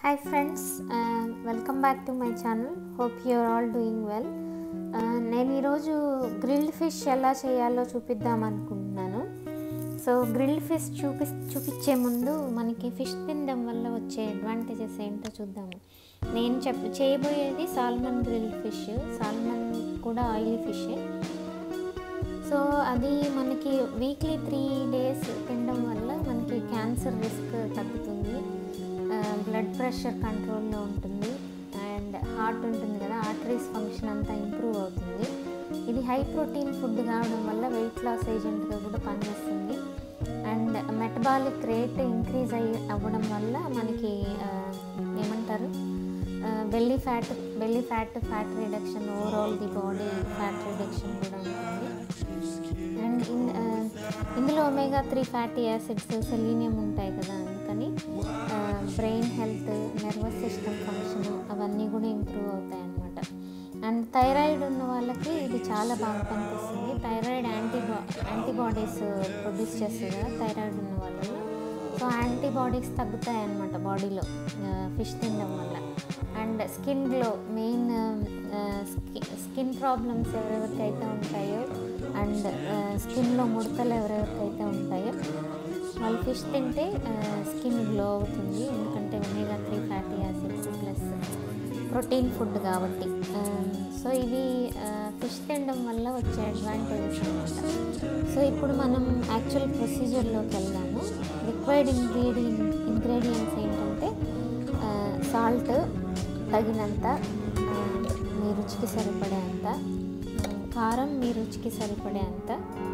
hi friends welcome back to my channel hope you are all doing well నేను ఈరోజు grilled fish ఎలా చేయాలో చూపిద్దాం అనుకుంటున్నాను సో గ్రిల్డ్ ఫిష్ చూపి చూపించే ముందు మనకి ఫిష్ తినడం వల్ల వచ్చే అడ్వాంటేజెస్ ఏంటో చూద్దాము నేను చెప్ చేయబోయేది సాల్మన్ గ్రిల్డ్ ఫిష్ సాల్మన్ కూడా ఆయిలీ ఫిష్ సో అది మనకి వీక్లీ త్రీ డేస్ తినడం వల్ల మనకి క్యాన్సర్ రిస్క్ తగ్గుతుంది బ్లడ్ ప్రెషర్ కంట్రోల్లో ఉంటుంది అండ్ హార్ట్ ఉంటుంది కదా ఆర్టరీస్ ఫంక్షన్ అంతా ఇంప్రూవ్ అవుతుంది ఇది హై ప్రోటీన్ ఫుడ్ కావడం వల్ల వెయిట్ లాస్ ఏజెంట్గా కూడా పనిచేస్తుంది అండ్ మెటబాలిక్ రేట్ ఇంక్రీజ్ అయ్యి అవ్వడం వల్ల మనకి ఆ, ఏమంటారు belly fat belly fat fat reduction overall the body fat reduction కూడా ఉంటుంది అండ్ ఇన్- ఆ, ఇందులో omega three fatty acids selenium ఉంటాయి కదా అందుకని brain health nervous system function అవన్నీ కూడా ఇంప్రూవ్ అవుతాయి అన్నమాట అండ్ థైరాయిడ్ ఉన్న వాళ్ళకి ఇది చాలా బాగా పనిపిస్తుంది థైరాయిడ్ యాంటీబా యాంటీబాడీస్ ప్రొడ్యూస్ చేస్తుంది కదా థైరాయిడ్ ఉన్న వాళ్ళలో సో యాంటీబాడీస్ తగ్గుతాయి అన్నమాట బాడీలో ఫిష్ తినడం వల్ల and skin glow main skin problems ఎవరెవరికైతే ఉంటాయో అండ్ స్కిన్లో ముడతలు ఎవరెవరికైతే ఉంటాయో వాళ్ళు ఫిష్ తింటే స్కిన్ గ్లో అవుతుంది ఎందుకంటే omega three fatty acids plus protein food కాబట్టి సో ఇది ఫిష్ తినడం వల్ల వచ్చే అడ్వాంటేజెస్ అనమాట సో ఇప్పుడు మనం యాక్చువల్ ప్రొసీజర్లోకి వెళ్దాము రిక్వైర్డ్ ఇంగ్రీడియం ఇంగ్రీడియంట్స్ ఏంటంటే సాల్ట్ తగినంత ఆ, మీ రుచికి సరిపడే అంత ఆ, కారం మీ రుచికి సరిపడే అంత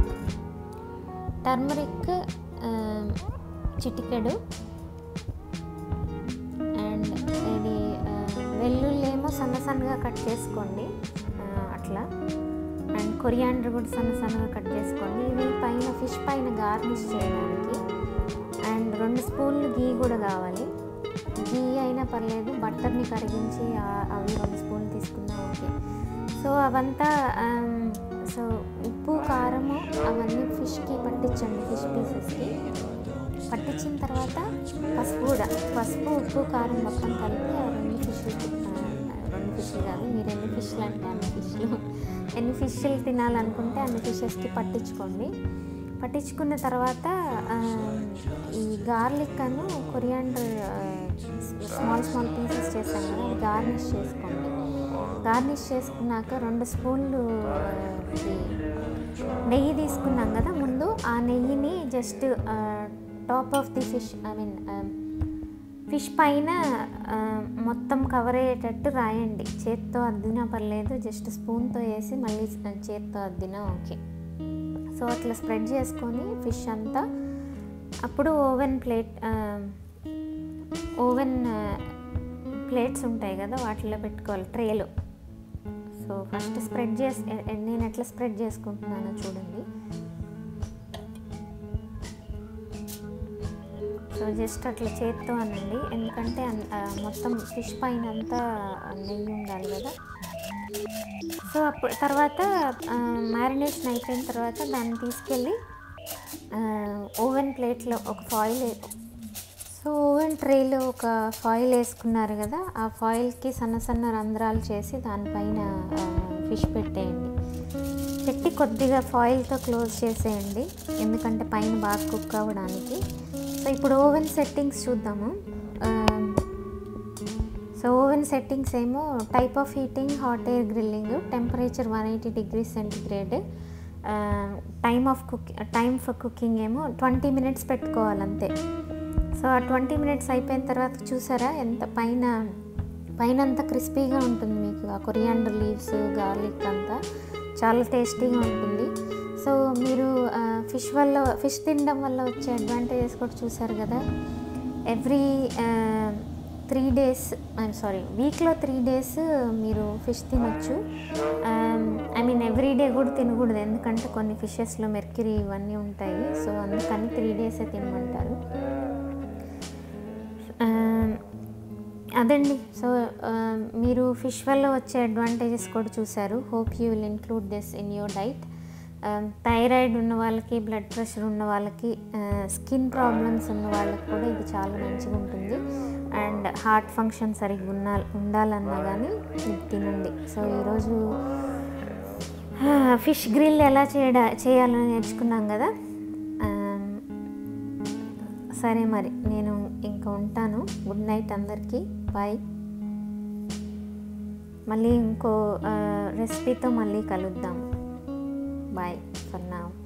టర్మరిక్ ఆ, చిటికెడు అండ్ ఇది ఆ, వెల్లుల్లి సన్న సన్నగా కట్ చేసుకోండి ఆ, అట్లా అండ్ కొరియాండర్ కూడా సన్న సన్నగా కట్ చేసుకోండి ఇవి పైన ఫిష్ పైన గార్నిష్ చేయడానికి అండ్ రెండు స్పూన్లు గీ కూడా కావాలి గీ అయినా పర్లేదు బట్టర్ని కరిగించి ఆ- అవి రెండు స్పూన్లు తీసుకున్నా ఓకే సో అవంతా ఆమ్, సో ఉప్పు కారము అవన్నీ ఫిష్కి పట్టించండి ఫిష్ పీసెస్కి పట్టించిన తర్వాత పసుపు కూడా పసుపు ఉప్పు కారం మొత్తం కలిపి ఆ రెండు ఫిష్లు రెండు ఫిష్లు కాదు మీరు ఎన్ని ఫిష్లు అంటే అన్ని ఫిష్లు ఎన్ని ఫిష్లు తినాలనుకుంటే అన్ని ఫిషెస్కి పట్టించుకోండి పట్టించుకున్న తర్వాత ఆ, ఈ గార్లిక్ అను కొరియాండర్ స్మాల్ స్మాల్ పీసెస్ చేస్తాం కదా అది గార్నిష్ చేసుకోండి గార్నిష్ చేసుకున్నాక రెండు స్పూన్లు ఆ, ఇది నెయ్యి తీసుకున్నాం కదా ముందు ఆ నెయ్యిని just top of the fish I mean fish పైన ఆ, మొత్తం కవర్ అయ్యేటట్టు రాయండి చేత్తో అద్దినా పర్లేదు జస్ట్ స్పూన్తో వేసి మళ్ళీ చేత్తో అద్దినా ఓకే సో అట్లా స్ప్రెడ్ చేసుకొని ఫిష్ అంతా అప్పుడు ఓవెన్ ప్లేట్ ఓవెన్ ప్లేట్స్ ఉంటాయి కదా వాటిలో పెట్టుకోవాలి ట్రేలో సో ఫస్ట్ స్ప్రెడ్ చేసి నేను ఎట్లా స్ప్రెడ్ చేసుకుంటున్నానో చూడండి సో జస్ట్ అట్లా చేత్తో అనండి ఎందుకంటే అన్- ఆ, మొత్తం ఫిష్ పైన అంతా నెయ్యి ఉండాలి కదా సో అప్పుడు తర్వాత మ్యారినేషన్ అయిపోయిన తర్వాత దాన్ని తీసుకెళ్ళి ఓవెన్ ప్లేట్లో ఒక ఫాయిల్ సో ఓవెన్ ట్రేలో ఒక ఫాయిల్ వేసుకున్నారు కదా ఆ ఫాయిల్కి సన్న సన్న రంధ్రాలు చేసి దానిపైన ఫిష్ పెట్టేయండి పెట్టి కొద్దిగా ఫాయిల్తో క్లోజ్ చేసేయండి ఎందుకంటే పైన బాగా కుక్ అవ్వడానికి సో ఇప్పుడు ఓవెన్ సెట్టింగ్స్ చూద్దాము ఆ, సో ఓవెన్ సెట్టింగ్స్ ఏమో type of heating hot air grilling temperature one eighty degree centigrade time of cook time for cooking ఏమో ట్వంటీ మినిట్స్ పెట్టుకోవాలి అంతే సో ఆ ట్వంటీ మినిట్స్ అయిపోయిన తర్వాత చూసారా ఎంత పైన పైన అంతా క్రిస్పీగా ఉంటుంది మీకు ఆ కొరియాండర్ లీవ్స్ గార్లిక్ అంతా చాలా టేస్టీగా ఉంటుంది సో మీరు ఫిష్ వల్ల ఫిష్ తినడం వల్ల వచ్చే అడ్వాంటేజెస్ కూడా చూసారు కదా every three days I'm sorry వీక్లో త్రీ డేస్ మీరు ఫిష్ తినొచ్చు ఐ మీన్ ఎవ్రీ డే కూడా తినకూడదు ఎందుకంటే కొన్ని ఫిషెస్లో మెర్క్యూరీ ఇవన్నీ ఉంటాయి సో అందుకని త్రీ డేసే తినమంటారు ఆ, అదండి సో ఆ, మీరు ఫిష్ వల్ల వచ్చే అడ్వాంటేజెస్ కూడా చూశారు hope you will include this in your diet thyroid ఉన్న వాళ్ళకి బ్లడ్ ప్రెషర్ ఉన్న వాళ్ళకి స్కిన్ ప్రాబ్లమ్స్ ఉన్న వాళ్ళకి కూడా ఇది చాలా మంచిగా ఉంటుంది అండ్ హార్ట్ ఫంక్షన్ సరిగ్గా ఉన్నా ఉండాలన్నా కానీ ఇది తినండి సో ఈరోజు ఫిష్ గ్రిల్ ఎలా చేయడా చేయాలని నేర్చుకున్నాం కదా ఆ, సరే మరి నేను ఇంకా ఉంటాను గుడ్ నైట్ అందరికీ బాయ్ మళ్ళీ ఇంకో రెసిపీతో మళ్ళీ కలుద్దాం బాయ్ ఫర్ నా